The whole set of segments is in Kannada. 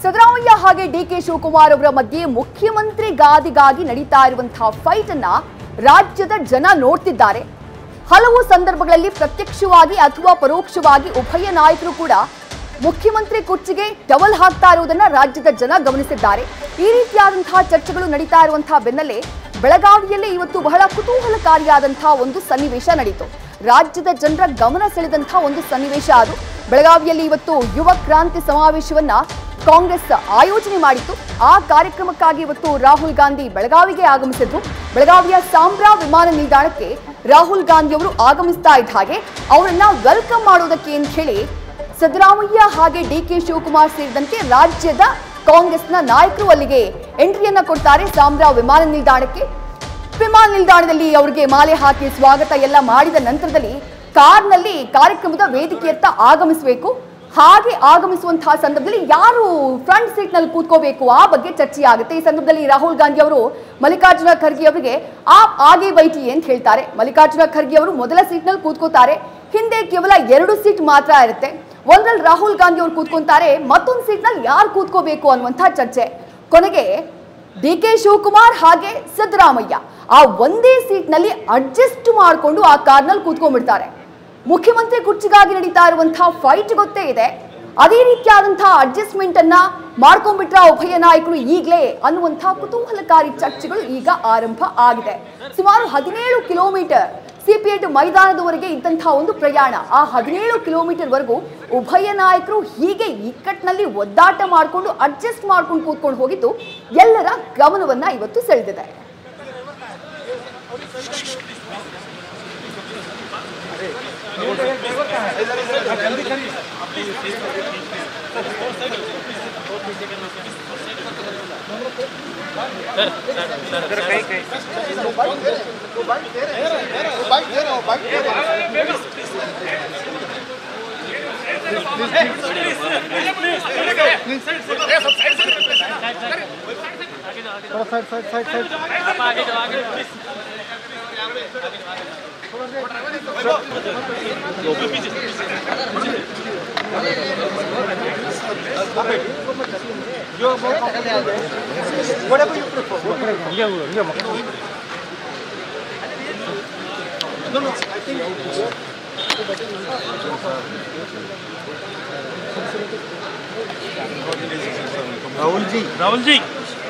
ಸಿದ್ದರಾಮಯ್ಯ ಹಾಗೆ ಡಿ ಕೆ ಶಿವಕುಮಾರ್ ಅವರ ಮಧ್ಯೆ ಮುಖ್ಯಮಂತ್ರಿ ಗಾದಿಗಾಗಿ ನಡೀತಾ ಇರುವಂತಹ ಫೈಟ್ ಅನ್ನ ರಾಜ್ಯದ ಜನ ನೋಡ್ತಿದ್ದಾರೆ ಹಲವು ಸಂದರ್ಭಗಳಲ್ಲಿ ಪ್ರತ್ಯಕ್ಷವಾಗಿ ಅಥವಾ ಪರೋಕ್ಷವಾಗಿ ಉಭಯ ನಾಯಕರು ಕೂಡ ಮುಖ್ಯಮಂತ್ರಿ ಕುರ್ಚಿಗೆ ಟವಲ್ ಹಾಕ್ತಾ ಇರುವುದನ್ನ ರಾಜ್ಯದ ಜನ ಗಮನಿಸಿದ್ದಾರೆ ಈ ರೀತಿಯಾದಂತಹ ಚರ್ಚೆಗಳು ನಡೀತಾ ಇರುವಂತಹ ಬೆನ್ನಲ್ಲೇ ಬೆಳಗಾವಿಯಲ್ಲಿ ಇವತ್ತು ಬಹಳ ಕುತೂಹಲಕಾರಿಯಾದಂತಹ ಒಂದು ಸನ್ನಿವೇಶ ನಡೀತು ರಾಜ್ಯದ ಜನರ ಗಮನ ಸೆಳೆದಂತಹ ಒಂದು ಸನ್ನಿವೇಶ ಅದು ಬೆಳಗಾವಿಯಲ್ಲಿ ಇವತ್ತು ಯುವ ಕ್ರಾಂತಿ ಸಮಾವೇಶವನ್ನ ಕಾಂಗ್ರೆಸ್ ಆಯೋಜನೆ ಮಾಡಿತ್ತು ಆ ಕಾರ್ಯಕ್ರಮಕ್ಕಾಗಿ ಇವತ್ತು ರಾಹುಲ್ ಗಾಂಧಿ ಬೆಳಗಾವಿಗೆ ಆಗಮಿಸಿದ್ರು ಬೆಳಗಾವಿಯ ಸಾಂಬ್ರಾ ವಿಮಾನ ನಿಲ್ದಾಣಕ್ಕೆ ರಾಹುಲ್ ಗಾಂಧಿ ಅವರು ಆಗಮಿಸ್ತಾ ಇದ್ದ ಹಾಗೆ ಅವರನ್ನ ವೆಲ್ಕಮ್ ಮಾಡೋದಕ್ಕೆ ಅಂತ ಹೇಳಿ ಸಿದ್ದರಾಮಯ್ಯ ಹಾಗೆ ಡಿ ಕೆ ಶಿವಕುಮಾರ್ ಸೇರಿದಂತೆ ರಾಜ್ಯದ ಕಾಂಗ್ರೆಸ್ನ ನಾಯಕರು ಅಲ್ಲಿಗೆ ಎಂಟ್ರಿಯನ್ನ ಕೊಡ್ತಾರೆ ಸಾಂಬ್ರಾ ವಿಮಾನ ನಿಲ್ದಾಣಕ್ಕೆ ವಿಮಾನ ನಿಲ್ದಾಣದಲ್ಲಿ ಅವರಿಗೆ ಮಾಲೆ ಹಾಕಿ ಸ್ವಾಗತ ಎಲ್ಲ ಮಾಡಿದ ನಂತರದಲ್ಲಿ ಕಾರ್ನಲ್ಲಿ ಕಾರ್ಯಕ್ರಮದ ವೇದಿಕೆಯತ್ತ ಆಗಮಿಸಬೇಕು ಹಾಗೆ ಆಗಮಿಸುವಂತಹ ಸಂದರ್ಭದಲ್ಲಿ ಯಾರು ಫ್ರಂಟ್ ಸೀಟ್ ನಲ್ಲಿ ಕೂತ್ಕೋಬೇಕು ಆ ಬಗ್ಗೆ ಚರ್ಚೆ ಆಗುತ್ತೆ ಈ ಸಂದರ್ಭದಲ್ಲಿ ರಾಹುಲ್ ಗಾಂಧಿ ಅವರು ಮಲ್ಲಿಕಾರ್ಜುನ ಖರ್ಗೆ ಅವರಿಗೆ ಆ ಆಗೆ ಬೈಟಿ ಅಂತ ಹೇಳ್ತಾರೆ ಮಲ್ಲಿಕಾರ್ಜುನ ಖರ್ಗೆ ಅವರು ಮೊದಲ ಸೀಟ್ ನಲ್ಲಿ ಕೂತ್ಕೋತಾರೆ ಹಿಂದೆ ಕೇವಲ ಎರಡು ಸೀಟ್ ಮಾತ್ರ ಇರುತ್ತೆ ಒಂದ್ರಲ್ಲಿ ರಾಹುಲ್ ಗಾಂಧಿ ಅವರು ಕೂತ್ಕೊಂತಾರೆ ಮತ್ತೊಂದು ಸೀಟ್ ನಲ್ಲಿ ಯಾರು ಕೂತ್ಕೋಬೇಕು ಅನ್ನುವಂತಹ ಚರ್ಚೆ ಕೊನೆಗೆ ಡಿ ಕೆ ಶಿವಕುಮಾರ್ ಹಾಗೆ ಸಿದ್ದರಾಮಯ್ಯ ಆ ಒಂದೇ ಸೀಟ್ನಲ್ಲಿ ಅಡ್ಜಸ್ಟ್ ಮಾಡಿಕೊಂಡು ಆ ಕಾರ್ನಲ್ಲಿ ಕೂತ್ಕೊಂಡ್ಬಿಡ್ತಾರೆ ಮುಖ್ಯಮಂತ್ರಿ ಕುರ್ಚಿಗಾಗಿ ನಡೀತಾ ಇರುವಂತಹ ಫೈಟ್ ಗೊತ್ತೇ ಇದೆ ಅದೇ ರೀತಿಯಾದಂತಹ ಅಡ್ಜಸ್ಟ್ಮೆಂಟ್ ಅನ್ನ ಮಾಡ್ಕೊಂಡ್ಬಿಟ್ರ ಉಭಯ ನಾಯಕರು ಈಗಲೇ ಅನ್ನುವಂತಹ ಕುತೂಹಲಕಾರಿ ಚರ್ಚೆಗಳು ಈಗ ಆರಂಭ ಆಗಿದೆ ಸುಮಾರು ಹದಿನೇಳು ಕಿಲೋಮೀಟರ್ ಸಿಪಿಎಟ್ ಮೈದಾನದವರೆಗೆ ಇದ್ದಂತಹ ಒಂದು ಪ್ರಯಾಣ ಆ ಹದಿನೇಳು ಕಿಲೋಮೀಟರ್ ವರೆಗೂ ಉಭಯ ನಾಯಕರು ಹೀಗೆ ಇಕ್ಕಟ್ಟಿನಲ್ಲಿ ಒದ್ದಾಟ ಮಾಡಿಕೊಂಡು ಅಡ್ಜಸ್ಟ್ ಮಾಡ್ಕೊಂಡು ಕೂತ್ಕೊಂಡು ಹೋಗಿದ್ದು ಎಲ್ಲರ ಗಮನವನ್ನ ಇವತ್ತು ಸೆಳೆದಿದೆ राहुल जी राहुल जी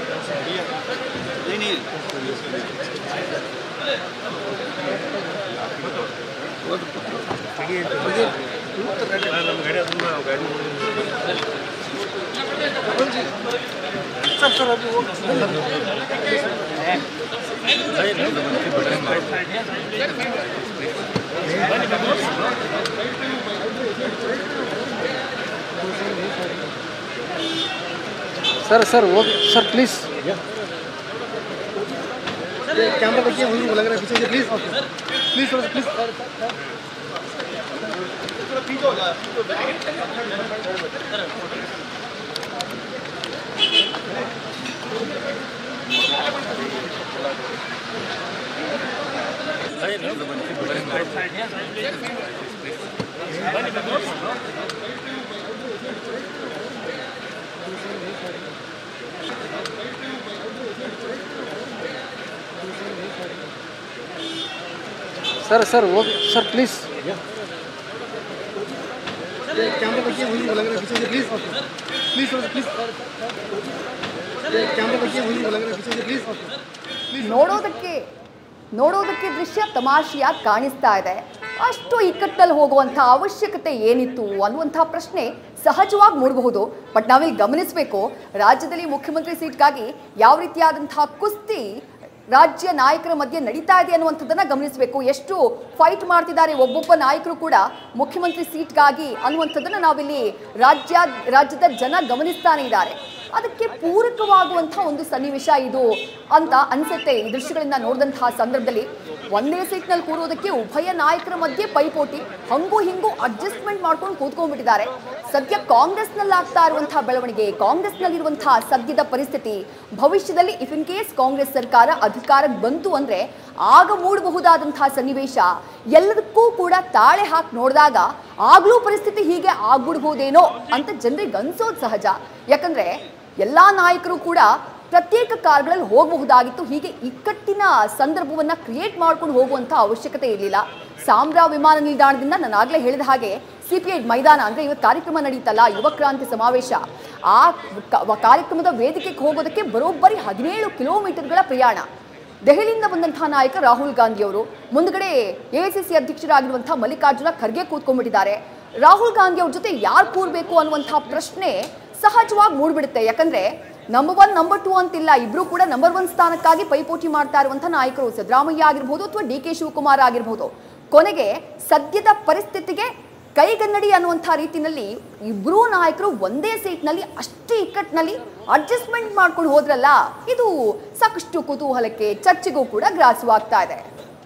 सर सर वो सर प्लीज कैमरा देखिए वही लग रहा है पीछे से प्लीज प्लीज थोड़ा प्लीज सर सर वो सर प्लीज कैमरा देखिए वही लग रहा है पीछे से प्लीज प्लीज थोड़ा प्लीज कैमरा देखिए वही लग रहा है पीछे से प्लीज प्लीज ನೋಡೋದಕ್ಕೆ ನೋಡೋದಕ್ಕೆ ದೃಶ್ಯ ತಮಾಷೆಯಾಗಿ ಕಾಣಿಸ್ತಾ ಇದೆ ಅಷ್ಟು ಇಕ್ಕಟ್ಟಲ್ಲಿ ಹೋಗುವಂಥ ಅವಶ್ಯಕತೆ ಏನಿತ್ತು ಅನ್ನುವಂಥ ಪ್ರಶ್ನೆ ಸಹಜವಾಗಿ ಮೂಡಬಹುದು ಬಟ್ ನಾವಿಲ್ಲಿ ಗಮನಿಸಬೇಕು ರಾಜ್ಯದಲ್ಲಿ ಮುಖ್ಯಮಂತ್ರಿ ಸೀಟ್ಗಾಗಿ ಯಾವ ರೀತಿಯಾದಂತಹ ಕುಸ್ತಿ ರಾಜ್ಯ ನಾಯಕರ ಮಧ್ಯೆ ನಡೀತಾ ಇದೆ ಅನ್ನುವಂಥದ್ದನ್ನ ಗಮನಿಸಬೇಕು ಎಷ್ಟು ಫೈಟ್ ಮಾಡ್ತಿದ್ದಾರೆ ಒಬ್ಬೊಬ್ಬ ನಾಯಕರು ಕೂಡ ಮುಖ್ಯಮಂತ್ರಿ ಸೀಟ್ಗಾಗಿ ಅನ್ನುವಂಥದ್ದನ್ನ ನಾವಿಲ್ಲಿ ರಾಜ್ಯ ರಾಜ್ಯದ ಜನ ಗಮನಿಸ್ತಾನೆ ಇದ್ದಾರೆ ಅದಕ್ಕೆ ಪೂರಕವಾಗುವಂತಹ ಒಂದು ಸನ್ನಿವೇಶ ಇದು ಅಂತ ಅನ್ಸುತ್ತೆ ಈ ದೃಶ್ಯಗಳನ್ನ ನೋಡಿದಂತಹ ಸಂದರ್ಭದಲ್ಲಿ ಒಂದೇ ಸೀಟ್ನಲ್ಲಿ ಕೂರೋದಕ್ಕೆ ಉಭಯ ನಾಯಕರ ಮಧ್ಯೆ ಪೈಪೋಟಿ ಹಂಗೂ ಹಿಂಗೂ ಅಡ್ಜಸ್ಟ್ಮೆಂಟ್ ಮಾಡ್ಕೊಂಡು ಕೂತ್ಕೊಂಡ್ಬಿಟ್ಟಿದ್ದಾರೆ ಸದ್ಯ ಕಾಂಗ್ರೆಸ್ನಲ್ಲಿ ಆಗ್ತಾ ಇರುವಂತಹ ಬೆಳವಣಿಗೆ ಕಾಂಗ್ರೆಸ್ನಲ್ಲಿರುವಂತಹ ಸದ್ಯದ ಪರಿಸ್ಥಿತಿ ಭವಿಷ್ಯದಲ್ಲಿ ಇಫ್ ಇನ್ ಕೇಸ್ ಕಾಂಗ್ರೆಸ್ ಸರ್ಕಾರ ಅಧಿಕಾರಕ್ಕೆ ಬಂತು ಅಂದ್ರೆ ಆಗ ಮೂಡಬಹುದಾದಂತಹ ಸನ್ನಿವೇಶ ಎಲ್ಲದಕ್ಕೂ ಕೂಡ ತಾಳೆ ಹಾಕಿ ನೋಡಿದಾಗ ಆಗ್ಲೂ ಪರಿಸ್ಥಿತಿ ಹೀಗೆ ಆಗ್ಬಿಡ್ಬೋದೇನೋ ಅಂತ ಜನರಿಗೆ ಅನ್ಸೋದು ಸಹಜ ಯಾಕಂದ್ರೆ ಎಲ್ಲಾ ನಾಯಕರು ಕೂಡ ಪ್ರತ್ಯೇಕ ಕಾರ್ಗಳಲ್ಲಿ ಹೋಗಬಹುದಾಗಿತ್ತು ಹೀಗೆ ಇಕ್ಕಟ್ಟಿನ ಸಂದರ್ಭವನ್ನ ಕ್ರಿಯೇಟ್ ಮಾಡ್ಕೊಂಡು ಹೋಗುವಂತ ಅವಶ್ಯಕತೆ ಇರಲಿಲ್ಲ ಸಾಂಬ್ರಾ ವಿಮಾನ ನಿಲ್ದಾಣದಿಂದ ನಾನು ಆಗಲೇ ಹೇಳಿದ ಹಾಗೆ ಸಿ ಪಿ ಐ ಮೈದಾನ ಅಂದ್ರೆ ಇವತ್ತು ಕಾರ್ಯಕ್ರಮ ನಡೀತಲ್ಲ ಯುವ ಕ್ರಾಂತಿ ಸಮಾವೇಶ ಆ ಕ- ಕಾರ್ಯಕ್ರಮದ ವೇದಿಕೆಗೆ ಹೋಗೋದಕ್ಕೆ ಬರೋಬ್ಬರಿ ಹದಿನೇಳು ಕಿಲೋಮೀಟರ್ಗಳ ಪ್ರಯಾಣ ದೆಹಲಿಯಿಂದ ಬಂದಂತಹ ನಾಯಕ ರಾಹುಲ್ ಗಾಂಧಿ ಅವರು ಮುಂದ್ಗಡೆ ಎಐಸಿಸಿ ಅಧ್ಯಕ್ಷರಾಗಿರುವಂತಹ ಮಲ್ಲಿಕಾರ್ಜುನ ಖರ್ಗೆ ಕೂತ್ಕೊಂಡ್ಬಿಟ್ಟಿದ್ದಾರೆ ರಾಹುಲ್ ಗಾಂಧಿ ಅವ್ರ ಜೊತೆ ಯಾರು ಕೂರ್ಬೇಕು ಅನ್ನುವಂತಹ ಪ್ರಶ್ನೆ ಸಹಜವಾಗಿ ಮೂಡ್ಬಿಡುತ್ತೆ ಯಾಕಂದ್ರೆ ನಂಬರ್ ಒನ್ ನಂಬರ್ ಟೂ ಅಂತಿಲ್ಲ ಇಬ್ರು ಕೂಡ ನಂಬರ್ ಒನ್ ಸ್ಥಾನಕ್ಕಾಗಿ ಪೈಪೋಟಿ ಮಾಡ್ತಾ ಇರುವಂತಹ ನಾಯಕರು ಸಿದ್ದರಾಮಯ್ಯ ಆಗಿರ್ಬೋದು ಅಥವಾ ಡಿ ಕೆ ಶಿವಕುಮಾರ್ ಆಗಿರ್ಬೋದು ಕೊನೆಗೆ ಸದ್ಯದ ಪರಿಸ್ಥಿತಿಗೆ ಕೈಗನ್ನಡಿ ಅನ್ನುವಂಥ ರೀತಿನಲ್ಲಿ ಇಬ್ಬರೂ ನಾಯಕರು ಒಂದೇ ಸೀಟ್ನಲ್ಲಿ ಅಷ್ಟು ಇಕ್ಕಟ್ಟಿನಲ್ಲಿ ಅಡ್ಜಸ್ಟ್ಮೆಂಟ್ ಮಾಡ್ಕೊಂಡು ಹೋದ್ರಲ್ಲ ಇದು ಸಾಕಷ್ಟು ಕುತೂಹಲಕ್ಕೆ ಚರ್ಚೆಗೂ ಕೂಡ ಗ್ರಾಸವಾಗ್ತಾ ಇದೆ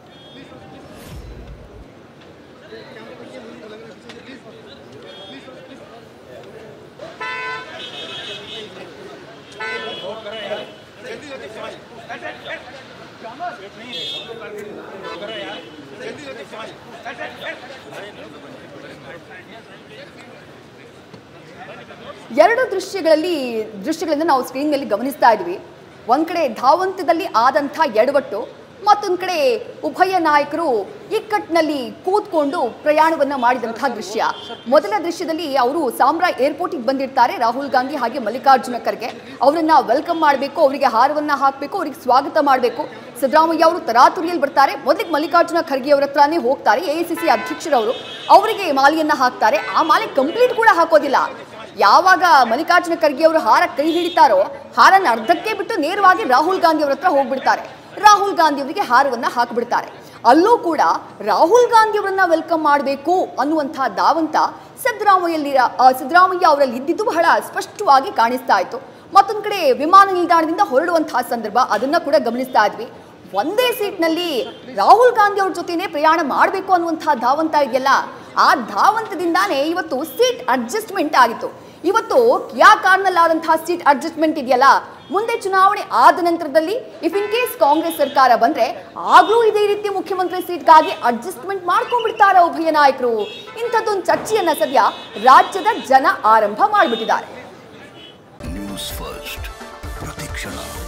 ಎರಡು ದೃಶ್ಯಗಳಲ್ಲಿ ದೃಶ್ಯಗಳಿಂದ ನಾವು ಸ್ಕ್ರೀನ್ ಮೇಲೆ ಗಮನಿಸ್ತಾ ಇದ್ವಿ ಒಂದ್ ಕಡೆ ಧಾವಂತದಲ್ಲಿ ಆದಂಥ ಎಡವಟ್ಟು ಮತ್ತೊಂದ್ ಕಡೆ ಉಭಯ ನಾಯಕರು ಇಕ್ಕಟ್ಟಿನಲ್ಲಿ ಕೂತ್ಕೊಂಡು ಪ್ರಯಾಣವನ್ನ ಮಾಡಿದಂತಹ ದೃಶ್ಯ ಮೊದಲ ದೃಶ್ಯದಲ್ಲಿ ಅವರು ಸಾಮ್ರಾ ಏರ್ಪೋರ್ಟಿಗೆ ಬಂದಿರ್ತಾರೆ ರಾಹುಲ್ ಗಾಂಧಿ ಹಾಗೆ ಮಲ್ಲಿಕಾರ್ಜುನ ಖರ್ಗೆ ಅವರನ್ನ ವೆಲ್ಕಮ್ ಮಾಡಬೇಕು ಅವರಿಗೆ ಹಾರವನ್ನ ಹಾಕಬೇಕು ಅವರಿಗೆ ಸ್ವಾಗತ ಮಾಡಬೇಕು ಸಿದ್ದರಾಮಯ್ಯ ಅವರು ತರಾತುರಿಯಲ್ಲಿ ಬರ್ತಾರೆ ಮೊದಲಿಗೆ ಮಲ್ಲಿಕಾರ್ಜುನ ಖರ್ಗೆ ಅವರ ಹತ್ರನೇ ಹೋಗ್ತಾರೆ ಎಐಸಿಸಿ ಅಧ್ಯಕ್ಷರವರು ಅವರಿಗೆ ಮಾಲೆಯನ್ನ ಹಾಕ್ತಾರೆ ಆ ಮಾಲೆ ಕಂಪ್ಲೀಟ್ ಕೂಡ ಹಾಕೋದಿಲ್ಲ ಯಾವಾಗ ಮಲ್ಲಿಕಾರ್ಜುನ ಖರ್ಗೆ ಅವರು ಹಾರ ಕೈ ಹಿಡಿತಾರೋ ಹಾರನ್ನ ಅರ್ಧಕ್ಕೆ ಬಿಟ್ಟು ನೇರವಾಗಿ ರಾಹುಲ್ ಗಾಂಧಿ ಅವರ ಹತ್ರ ಹೋಗ್ಬಿಡ್ತಾರೆ ರಾಹುಲ್ ಗಾಂಧಿ ಅವರಿಗೆ ಹಾರವನ್ನ ಹಾಕ್ಬಿಡ್ತಾರೆ ಅಲ್ಲೂ ಕೂಡ ರಾಹುಲ್ ಗಾಂಧಿ ಅವರನ್ನ ವೆಲ್ಕಮ್ ಮಾಡಬೇಕು ಅನ್ನುವಂತಹ ಧಾವಂತ ಸಿದ್ದರಾಮಯ್ಯಲ್ಲಿ ಆ, ಸಿದ್ದರಾಮಯ್ಯ ಅವರಲ್ಲಿ ಇದ್ದಿದ್ದು ಬಹಳ ಸ್ಪಷ್ಟವಾಗಿ ಕಾಣಿಸ್ತಾ ಇತ್ತು ಮತ್ತೊಂದ್ ಕಡೆ ವಿಮಾನ ನಿಲ್ದಾಣದಿಂದ ಹೊರಡುವಂತಹ ಸಂದರ್ಭ ಅದನ್ನ ಕೂಡ ಗಮನಿಸ್ತಾ ಇದ್ವಿ ಒಂದೇ ಸೀಟ್ನಲ್ಲಿ ರಾಹುಲ್ ಗಾಂಧಿ ಅವ್ರ ಜೊತೆನೆ ಪ್ರಯಾಣ ಮಾಡಬೇಕು ಅನ್ನುವಂತಹ ಧಾವಂತ ಇದೆಯಲ್ಲ ಆ ಧಾವಂತದಿಂದಾನೇ ಇವತ್ತು ಸೀಟ್ ಅಡ್ಜಸ್ಟ್ಮೆಂಟ್ ಆಗಿತ್ತು ಇವತ್ತು ಯಾ ಕಾರ್ನಲ್ಲಾದಂತಹ ಸೀಟ್ ಅಡ್ಜಸ್ಟ್ಮೆಂಟ್ ಇದೆಯಲ್ಲ ಮುಂದೆ ಚುನಾವಣೆ ಆದ ನಂತರದಲ್ಲಿ ಇಫ್ ಇನ್ ಕೇಸ್ ಕಾಂಗ್ರೆಸ್ ಸರ್ಕಾರ ಬಂದ್ರೆ ಆಗ್ಲೂ ಇದೇ ರೀತಿ ಮುಖ್ಯಮಂತ್ರಿ ಸೀಟ್ಗಾಗಿ ಅಡ್ಜಸ್ಟ್ಮೆಂಟ್ ಮಾಡ್ಕೊಂಡ್ಬಿಡ್ತಾರ ಉಭಯ ನಾಯಕರು ಇಂಥದ್ದೊಂದು ಚರ್ಚೆಯನ್ನ ಸದ್ಯ ರಾಜ್ಯದ ಜನ ಆರಂಭ ಮಾಡಿಬಿಟ್ಟಿದ್ದಾರೆ ನ್ಯೂಸ್ ಫಸ್ಟ್ ಪ್ರತಿಕ್ಷಣ